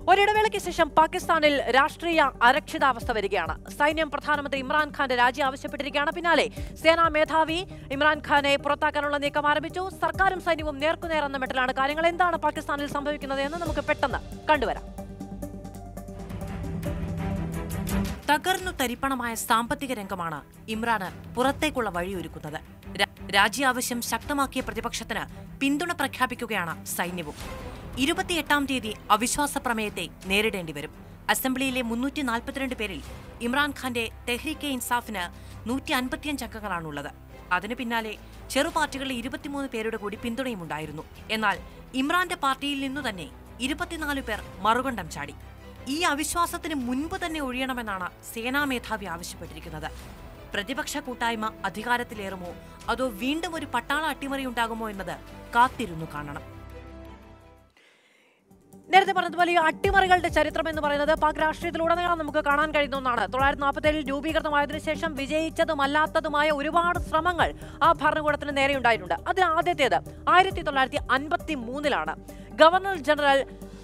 ഒരിടവേളയ്ക്ക് ശേഷം പാകിസ്ഥാനിൽ രാഷ്ട്രീയ അരക്ഷിതാവസ്ഥ വരികയാണ് സൈന്യം പ്രധാനമന്ത്രി ഇമ്രാൻഖാന്റെ രാജി ആവശ്യപ്പെട്ടിരിക്കുകയാണ് പിന്നാലെ സേനാ മേധാവി ഇമ്രാൻഖാനെ പുറത്താക്കാനുള്ള നീക്കം ആരംഭിച്ചു സർക്കാരും സൈന്യവും നേർക്കുനേർ എന്ന മട്ടിലാണ് കാര്യങ്ങൾ എന്താണ് പാകിസ്ഥാനിൽ സംഭവിക്കുന്നത് എന്ന് നമുക്ക് പെട്ടെന്ന് കണ്ടുവരാം തകർന്നു തരിപ്പണമായ സാമ്പത്തിക രംഗമാണ് ഇമ്രാന് പുറത്തേക്കുള്ള വഴിയൊരുക്കുന്നത് രാ- രാജ്യാവശ്യം ശക്തമാക്കിയ പ്രതിപക്ഷത്തിന് പിന്തുണ പ്രഖ്യാപിക്കുകയാണ് സൈന്യവും ഇരുപത്തിയെട്ടാം തീയതി അവിശ്വാസ പ്രമേയത്തെ നേരിടേണ്ടി വരും അസംബ്ലിയിലെ മുന്നൂറ്റി നാൽപ്പത്തിരണ്ട് പേരിൽ ഇമ്രാൻഖാന്റെ തെഹ്രീക്കെ ഇൻസാഫിന് നൂറ്റി അൻപത്തിയഞ്ച് അംഗങ്ങളാണുള്ളത് അതിനു പിന്നാലെ ചെറുപാർട്ടികളിലെ ഇരുപത്തിമൂന്ന് പേരുടെ കൂടി പിന്തുണയുമുണ്ടായിരുന്നു എന്നാൽ ഇമ്രാന്റെ പാർട്ടിയിൽ നിന്നു തന്നെ ഇരുപത്തിനാല് പേർ മറുകണ്ഠം ചാടി ഈ അവിശ്വാസത്തിന് മുൻപ് തന്നെ ഒഴിയണമെന്നാണ് സേനാ മേധാവി ആവശ്യപ്പെട്ടിരിക്കുന്നത് പ്രതിപക്ഷ കൂട്ടായ്മ അധികാരത്തിലേറുമോ അതോ വീണ്ടും ഒരു പട്ടാള അട്ടിമറി ഉണ്ടാകുമോ എന്നത് കാത്തിരുന്നു കാണണം നേരത്തെ പറഞ്ഞതുപോലെ ഈ അട്ടിമറികളുടെ ചരിത്രം എന്ന് പറയുന്നത് പാക് രാഷ്ട്രീയത്തിലുടനീളം നമുക്ക് കാണാൻ കഴിയുന്ന ഒന്നാണ് തൊള്ളായിരത്തി നാൽപ്പത്തേഴിൽ രൂപീകൃതമായതിനു ശേഷം വിജയിച്ചതുമല്ലാത്തതുമായ ഒരുപാട് ശ്രമങ്ങൾ ആ ഭരണകൂടത്തിന് നേരെ ഉണ്ടായിട്ടുണ്ട് അതിൽ ആദ്യത്തേത് ആയിരത്തി തൊള്ളായിരത്തി അൻപത്തി മൂന്നിലാണ് ഗവർണർ ജനറൽ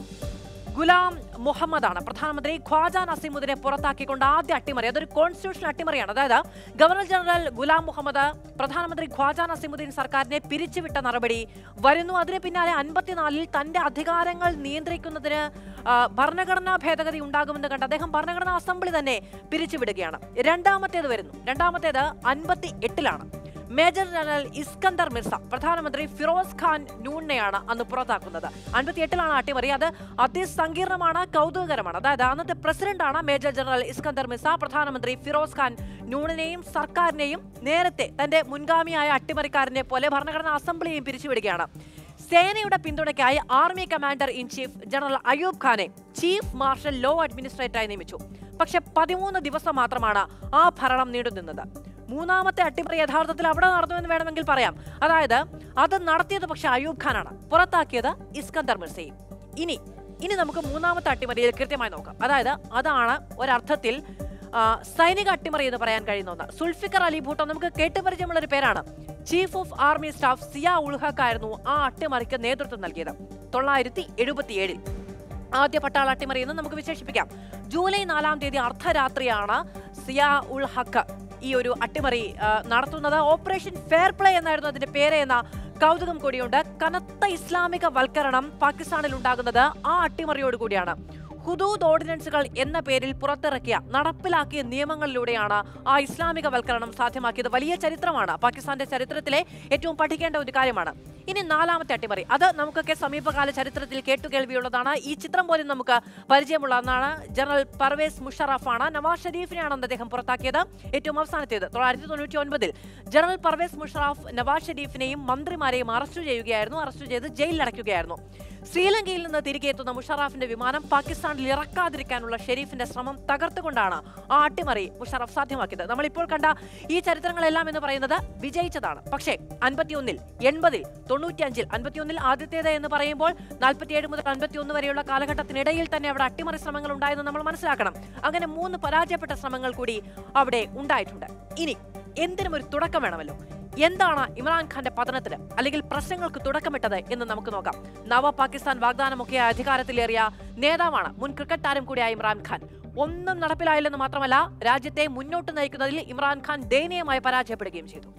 ഗുലാം മുഹമ്മദാണ് പ്രധാനമന്ത്രി ഖ്വാജ നസീമുദ്ദീനെ പുറത്താക്കിക്കൊണ്ട് ആദ്യ അട്ടിമറി അതൊരു കോൺസ്റ്റിറ്റ്യൂഷണൽ അട്ടിമറിയാണ് അതായത് ഗവർണർ ജനറൽ ഗുലാം മുഹമ്മദ് പ്രധാനമന്ത്രി ഖ്വാജ നസീമുദ്ദീൻ സർക്കാരിനെ പിരിച്ചുവിട്ട നടപടി വരുന്നു അതിന് പിന്നാലെ അൻപത്തിനാലിൽ തന്റെ അധികാരങ്ങൾ നിയന്ത്രിക്കുന്നതിന് ആ, ഭരണഘടനാ ഭേദഗതി ഉണ്ടാകുമെന്ന് കണ്ട് അദ്ദേഹം ഭരണഘടനാ അസംബ്ലി തന്നെ പിരിച്ചുവിടുകയാണ് രണ്ടാമത്തേത് വരുന്നു രണ്ടാമത്തേത് അൻപത്തി എട്ടിലാണ് മേജർ ജനറൽ ഇസ്കന്ദർ മിർസ പ്രധാനമന്ത്രി ഫിറോസ് ഖാൻ നൂണിനെയാണ് അന്ന് പുറത്താക്കുന്നത് അൻപത്തിയെട്ടിലാണ് അട്ടിമറി അത് അതിസങ്കീർണമാണ് കൗതുകകരമാണ് അതായത് അന്നത്തെ പ്രസിഡന്റാണ് മേജർ ജനറൽ ഇസ്കന്ദർ മിർസ പ്രധാനമന്ത്രി ഫിറോസ് ഖാൻ നൂണിനെയും സർക്കാരിനെയും നേരത്തെ തന്റെ മുൻഗാമിയായ അട്ടിമറിക്കാരനെ പോലെ ഭരണഘടനാ അസംബ്ലിയെയും പിരിച്ചുവിടുകയാണ് സേനയുടെ പിന്തുണയ്ക്കായി army commander in chief general Ayub ഖാനെ ചീഫ് മാർഷൽ ലോ അഡ്മിനിസ്ട്രേറ്ററായി നിയമിച്ചു പക്ഷെ പതിമൂന്ന് ദിവസം മാത്രമാണ് ആ ഭരണം നീണ്ടുനിന്നത് മൂന്നാമത്തെ അട്ടിമറി യഥാർത്ഥത്തിൽ അവിടെ നടന്നുവെന്ന് വേണമെങ്കിൽ പറയാം അതായത് അത് നടത്തിയത് പക്ഷെ അയൂബ് ഖാനാണ് പുറത്താക്കിയത് ഇസ്കന്ദർ മിർസയും ഇനി ഇനി നമുക്ക് മൂന്നാമത്തെ അട്ടിമറിയിൽ കൃത്യമായി നോക്കാം അതായത് അതാണ് ഒരർത്ഥത്തിൽ ആ, സൈനിക അട്ടിമറി എന്ന് പറയാൻ കഴിയുന്ന ഒന്ന് സുൽഫിക്കർ അലി ഭൂട്ടോ നമുക്ക് കേട്ടുപരിചയമുള്ള ഒരു പേരാണ് chief of army staff Zia ul-Haq ആയിരുന്നു ആ അട്ടിമറിക്ക് നേതൃത്വം നൽകിയത് തൊള്ളായിരത്തി എഴുപത്തിയേഴിൽ ആദ്യ പട്ടാള അട്ടിമറി എന്ന് നമുക്ക് വിശേഷിപ്പിക്കാം ജൂലൈ നാലാം തീയതി അർദ്ധരാത്രിയാണ് സിയ ഉൾ ഹക്ക് ഈ ഒരു അട്ടിമറി ആ, നടത്തുന്നത് ഓപ്പറേഷൻ ഫെയർ പ്ലേ എന്നായിരുന്നു അതിന്റെ പേര് എന്ന കൗതുകം കൂടിയുണ്ട് കനത്ത ഇസ്ലാമിക വൽക്കരണം പാകിസ്ഥാനിൽ ഉണ്ടാകുന്നത് ആ അട്ടിമറിയോട് കൂടിയാണ് ഹുദൂദ് ഓർഡിനൻസുകൾ എന്ന പേരിൽ പുറത്തിറക്കിയ നടപ്പിലാക്കിയ നിയമങ്ങളിലൂടെയാണ് ആ ഇസ്ലാമിക വൽക്കരണം സാധ്യമാക്കിയത് വലിയ ചരിത്രമാണ് പാകിസ്ഥാന്റെ ചരിത്രത്തിലെ ഏറ്റവും പഠിക്കേണ്ട ഒരു കാര്യമാണ് ഇനി നാലാമത്തെ അട്ടിമറി അത് നമുക്കൊക്കെ സമീപകാല ചരിത്രത്തിൽ കേട്ടുകേൾവിയുള്ളതാണ് ഈ ചിത്രം പോലും നമുക്ക് പരിചയമുള്ള ഒന്നാണ് ജനറൽ പർവേസ് മുഷറഫാണ് നവാസ് ഷരീഫിനെയാണ് അന്ന് അദ്ദേഹം പുറത്താക്കിയത് ഏറ്റവും അവസാനത്തേത് തൊള്ളായിരത്തി തൊണ്ണൂറ്റി ഒൻപതിൽ ജനറൽ പർവേസ് മുഷറഫ് നവാസ് ഷരീഫിനെയും മന്ത്രിമാരെയും അറസ്റ്റ് ചെയ്യുകയായിരുന്നു അറസ്റ്റ് ചെയ്ത് ജയിലിലടയ്ക്കുകയായിരുന്നു ശ്രീലങ്കയിൽ നിന്ന് തിരികെ എത്തുന്ന മുഷറഫിന്റെ വിമാനം പാകിസ്ഥാനിൽ ഇറക്കാതിരിക്കാനുള്ള ഷെരീഫിന്റെ ശ്രമം തകർത്തുകൊണ്ടാണ് ആ അട്ടിമറി മുഷറഫ് സാധ്യമാക്കിയത് നമ്മൾ ഇപ്പോൾ കണ്ട ഈ ചരിത്രങ്ങളെല്ലാം എന്ന് പറയുന്നത് വിജയിച്ചതാണ് പക്ഷേ അൻപത്തിയൊന്നിൽ എൺപതിൽ തൊണ്ണൂറ്റിയഞ്ചിൽ അൻപത്തിയൊന്നിൽ ആദ്യത്തേത് എന്ന് പറയുമ്പോൾ നാൽപ്പത്തിയേഴ് മുതൽ അൻപത്തിയൊന്ന് വരെയുള്ള കാലഘട്ടത്തിനിടയിൽ തന്നെ അവിടെ അട്ടിമറി ശ്രമങ്ങൾ ഉണ്ടായെന്ന് നമ്മൾ മനസ്സിലാക്കണം അങ്ങനെ മൂന്ന് പരാജയപ്പെട്ട ശ്രമങ്ങൾ കൂടി അവിടെ ഉണ്ടായിട്ടുണ്ട് ഇനി എന്തിനും ഒരു തുടക്കം വേണമല്ലോ എന്താണ് ഇമ്രാൻഖാന്റെ പതനത്തിന് അല്ലെങ്കിൽ പ്രശ്നങ്ങൾക്ക് തുടക്കമിട്ടത് എന്ന് നമുക്ക് നോക്കാം നവ പാകിസ്ഥാൻ വാഗ്ദാനമൊക്കെ അധികാരത്തിലേറിയ നേതാവാണ് മുൻ ക്രിക്കറ്റ് താരം കൂടിയായ ഇമ്രാൻഖാൻ ഒന്നും നടപ്പിലായില്ലെന്ന് മാത്രമല്ല രാജ്യത്തെ മുന്നോട്ട് നയിക്കുന്നതിൽ ഇമ്രാൻഖാൻ ദയനീയമായി പരാജയപ്പെടുകയും ചെയ്തു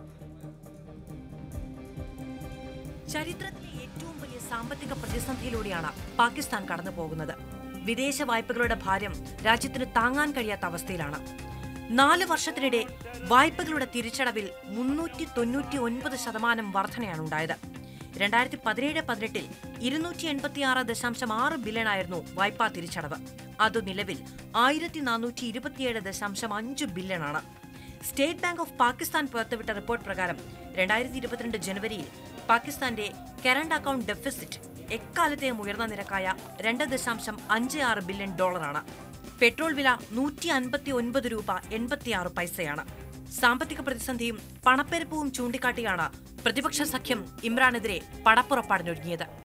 ചരിത്രത്തിലെ ഏറ്റവും വലിയ സാമ്പത്തിക പ്രതിസന്ധിയിലൂടെയാണ് പാകിസ്ഥാൻ കടന്നു പോകുന്നത് വിദേശ വായ്പകളുടെ ഭാരം രാജ്യത്തിന് താങ്ങാൻ കഴിയാത്ത അവസ്ഥയിലാണ് നാല് വർഷത്തിനിടെ വായ്പകളുടെ തിരിച്ചടവിൽ മുന്നൂറ്റി തൊണ്ണൂറ്റി ഒൻപത് ശതമാനം വർധനയാണ് ഉണ്ടായത് രണ്ടായിരത്തി പതിനേഴ് പതിനെട്ടിൽ ഇരുന്നൂറ്റി എൺപത്തി ആറ് ദശാംശം ആറ് ബില്യൺ ആയിരുന്നു വായ്പാ തിരിച്ചടവ് അത് നിലവിൽ ആയിരത്തി നാനൂറ്റി ഇരുപത്തിയേഴ് ദശാംശം അഞ്ച് ബില്യൺ ആണ് സ്റ്റേറ്റ് ബാങ്ക് ഓഫ് പാകിസ്ഥാൻ പുറത്തുവിട്ട റിപ്പോർട്ട് പ്രകാരം രണ്ടായിരത്തി ഇരുപത്തിരണ്ട് ജനുവരിയിൽ പാകിസ്ഥാന്റെ കറന്റ് അക്കൗണ്ട് ഡെഫിസിറ്റ് എക്കാലത്തെയും ഉയർന്ന നിരക്കായ രണ്ട് ദശാംശം അഞ്ച് ആറ് ബില്യൺ ഡോളറാണ് പെട്രോൾ വില നൂറ്റി അൻപത്തി ഒൻപത് രൂപ എൺപത്തിയാറ് പൈസയാണ് സാമ്പത്തിക പ്രതിസന്ധിയും പണപ്പെരുപ്പവും ചൂണ്ടിക്കാട്ടിയാണ് പ്രതിപക്ഷ സഖ്യം ഇമ്രാനെതിരെ പടപ്പുറപ്പാടിനൊരുങ്ങിയത്